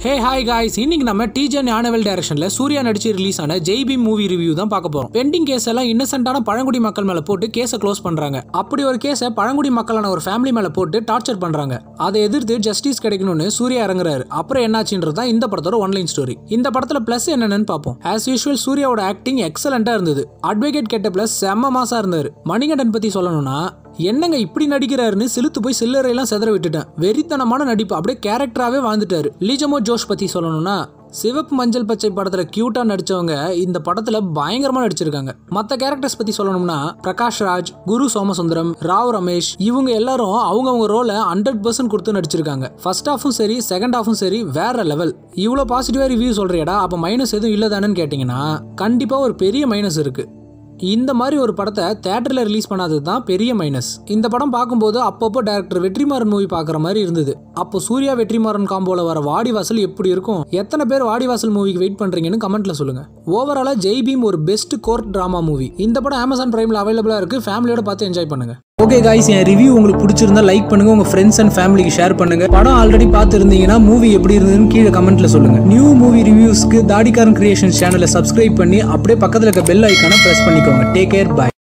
hey hi guys இன்னைக்கு நம்ம DJ Gnanavel டைரக்ஷன்ல சூர்யா நடிச்சு ரிலீஸ் ஆன ஜெய்பி மூவி ரிவ்யூ தான் பார்க்க போறோம் பெண்டிங் கேஸ் எல்லாம் இன்னசென்ட்டான பழங்குடி மக்கள் மேல போட்டு கேஸை க்ளோஸ் பண்றாங்க அப்படி ஒரு கேஸை பழங்குடி மக்களான ஒரு ஃபேமிலி மேல போட்டு டார்ச்சர் பண்றாங்க அதை எதிர்த்து ஜஸ்டிஸ் கிடைக்கணும்னு சூர்யா இறங்குறாரு அப்புறம் என்னாச்சுன்றது தான் இந்த படத்தோட ஒன்லைன் ஸ்டோரி இந்த படத்துல பிளஸ் என்னன்னு பார்ப்போம் ஆஸ் யூஷுவல் சூர்யாவோட ஆக்டிங் எக்ஸலண்டா இருந்தது அட்வொகேட் கெட்ட பிளஸ் செம்ம மாசா இருந்தாரு மணிகண்டன் பத்தி சொல்லணும்னா என்னங்க இப்படி நடிக்கிறாருன்னு சிலுத்து போய் சில்லறையெல்லாம் செதற விட்டுட்டேன் வெறித்தனமான நடிப்பு அப்படியே கேரக்டராகவே வாழ்ந்துட்டாரு லீஜமோ ஜோஷ் பத்தி சொல்லணும்னா சிவப்பு மஞ்சள் பச்சை படத்துல கியூட்டா நடிச்சவங்க இந்த படத்துல பயங்கரமா நடிச்சிருக்காங்க மத்த கேரக்டர்ஸ் பத்தி சொல்லணும்னா பிரகாஷ் ராஜ் குரு சோமசுந்தரம் ராவ் ரமேஷ் இவங்க எல்லாரும் அவங்கவங்க ரோலை ஹண்ட்ரட் பர்சன்ட் கொடுத்து நடிச்சிருக்காங்க ஃபர்ஸ்ட் ஹாஃபும் சரி செகண்ட் ஹாஃபும் சரி வேற லெவல் இவ்வளோ பாசிட்டிவா ரிவ்யூ சொல்றியடா அப்ப மைனஸ் எதுவும் இல்லதானு கேட்டீங்கன்னா கண்டிப்பா ஒரு பெரிய மைனஸ் இருக்கு இந்த மாதிரி ஒரு படத்தை தேட்டரில் ரிலீஸ் பண்ணாதது தான் பெரிய மைனஸ் இந்த படம் பார்க்கும்போது அப்பப்போ டேரக்டர் வெற்றிமாறன் மூவி பார்க்குற மாதிரி இருந்தது அப்போ சூர்யா வெற்றிமாறன் காம்போல வர வாடிவாசல் எப்படி இருக்கும் எத்தனை பேர் வாடிவாசல் மூவிக்கு வெயிட் பண்றீங்கன்னு கமெண்ட்ல சொல்லுங்க ஓவராலா ஜெய் பீம் ஒரு பெஸ்ட் கோர்ட் டிராமா மூவி இந்த படம் அமேசான் பிரைம்ல அவைலபிளா இருக்கு ஃபேமிலியோட பார்த்து என்ஜாய் பண்ணுங்க ஓகே காய்ஸ் என் ரிவ்யூ உங்களுக்கு பிடிச்சிருந்தா லைக் பண்ணுங்க உங்க ஃப்ரெண்ட்ஸ் அண்ட் ஃபேமிலிக்கு ஷேர் பண்ணுங்க படம் ஆல்ரெடி பார்த்து இருந்தீங்கன்னா மூவி எப்படி இருந்ததுன்னு கீழே கமெண்ட்ல சொல்லுங்க நியூ மூவி ரிவ்யூஸ்க்கு தாடிகாரன் கிரியேஷன் சேனலை சப்ஸ்கிரைப் பண்ணி அப்படியே பக்கத்துல இருக்க பெல் ஐக்கானை பிரஸ் பண்ணிக்கோங்க டேக் கேர் பை